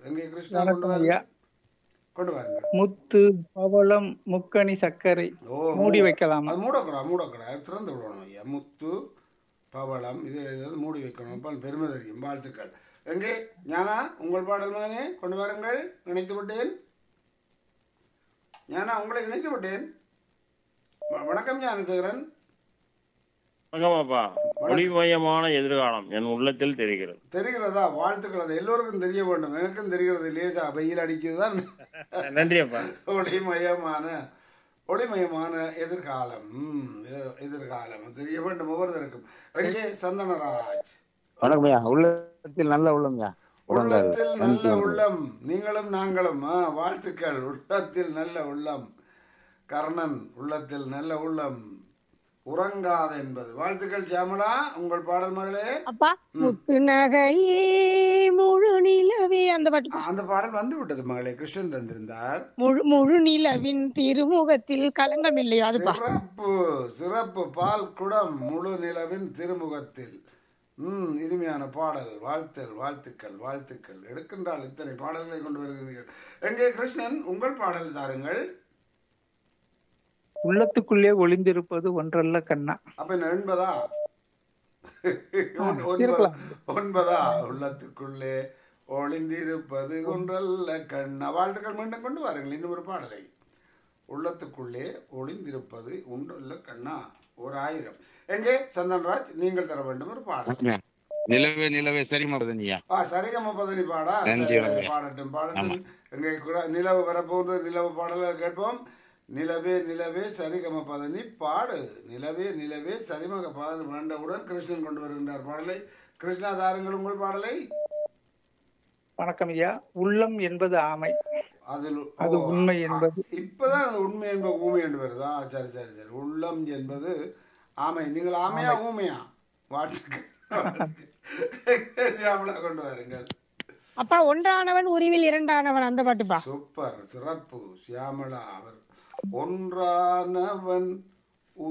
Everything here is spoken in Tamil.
எங்கே கிருஷ்ணா கொண்டு வணக்கம் வாருங்க ஐயா கொண்டு வாருங்க முத்து பவளம் முக்கணி சர்க்கரை ஓ மூடி வைக்கலாமா அது மூடக்கூடாது மூடக்கூடாது திறந்து விடணும் ஐயா முத்து பவளம் இது இது மூடி வைக்கணும் அப்ப பெருமை தெரியும் வாழ்த்துக்கள் எங்கே ஞானா உங்கள் பாடல் மகனே கொண்டு வாருங்கள் இணைத்து விட்டேன் ஞானா உங்களை இணைத்து விட்டேன் வ- வணக்கம் ஞானசேகரன் வணக்கமாப்பா ஒளிமயமான எதிர்காலம் என் உள்ளத்தில் தெரிகிறது தெரிகிறதா வாழ்த்துக்கள் அது எல்லோருக்கும் தெரிய வேண்டும் எனக்கும் தெரிகிறது லேசா வெயில் அடிக்குதுதான் நன்றி அப்பா ஒளிமயமான ஒளிமயமான எதிர்காலம் ம், எ- எதிர்காலம் தெரிய வேண்டும் ஒவ்வொருத்தருக்கும் எங்கே சந்தனராஜ் வணக்கம் ஐயா உள்ளத்தில் நல்ல உள்ளம்யா உள்ளத்தில் நல்ல உள்ளம் நீங்களும் நாங்களும் ஆ, வாழ்த்துக்கள் உள்ளத்தில் நல்ல உள்ளம் கர்ணன் உள்ளத்தில் நல்ல உள்ளம் உறங்காத என்பது வாழ்த்துக்கள் சியாமலா உங்கள் பாடல் மகளே அப்பா முத்து நகையே முழு நிலவே அந்த பாட்டு ஆ, அந்த பாடல் வந்து விட்டது மகளே கிருஷ்ணன் தந்திருந்தார் முழு முழு நிலவின் திருமுகத்தில் களங்கம் இல்லையா அதுப்பா சிறப்பு சிறப்பு பால் குடம் முழு நிலவின் திருமுகத்தில் ம் இனிமையான பாடல் வாழ்த்தல் வாழ்த்துக்கள் வாழ்த்துக்கள் எடுக்கின்றால் இத்தனை பாடல்களை கொண்டு வருகிறீர்கள் எங்கே கிருஷ்ணன் உங்கள் பாடல் தாருங்கள் உள்ளத்துக்குள்ளே ஒளிந்திருப்பது ஒன்றல்ல கண்ணா அப்ப என்ன எண்பதா ஒன்- ஒன்பது- இருக்கலாம். ஒன்பதா உள்ளத்துக்குள்ளே ஒளிந்திருப்பது ஒன்றல்ல கண்ணா வாழ்த்துக்கள் மீண்டும் கொண்டு வாருங்கள் இன்னும் ஒரு பாடலை உள்ளத்துக்குள்ளே ஒளிந்திருப்பது ஒன்றல்ல கண்ணா ஒரு ஆயிரம் எங்கே சந்தன்ராஜ் நீங்கள் தர வேண்டும் ஒரு பாடல் நிலவே நிலவே சரிமா பதனியா ஆ சரிகம பதனி பாடா நன்றி, சரி, நன்றி. பாடட்டும் பாடட்டும் எங்க கூட நிலவு வரப்போன்ற நிலவு பாடல்கள் கேட்போம் நிலவே நிலவே சரிகம பதனி பாடு நிலவே நிலவே சரிமக பதனி வேண்டவுடன் கிருஷ்ணன் கொண்டு வருகின்றார் பாடலை கிருஷ்ணா தாருங்கள் உங்கள் பாடலை வணக்கம் ஐயா உள்ளம் என்பது ஆமை அதில் அது ஓ, உண்மை என்பது இப்பதான் அது உண்மை என்பது ஊமை என்று வருதா சரி சரி சரி உள்ளம் என்பது ஆமை நீங்கள் ஆமையா ஊமையா வாழ்த்துக்கள் சியாமலா கொண்டு வாருங்கள் அப்பா ஒன்றானவன் உருவில் இரண்டானவன் அந்த பாட்டுப்பா சூப்பர் சிறப்பு சியாமளா அவர் ஒன்றானவன்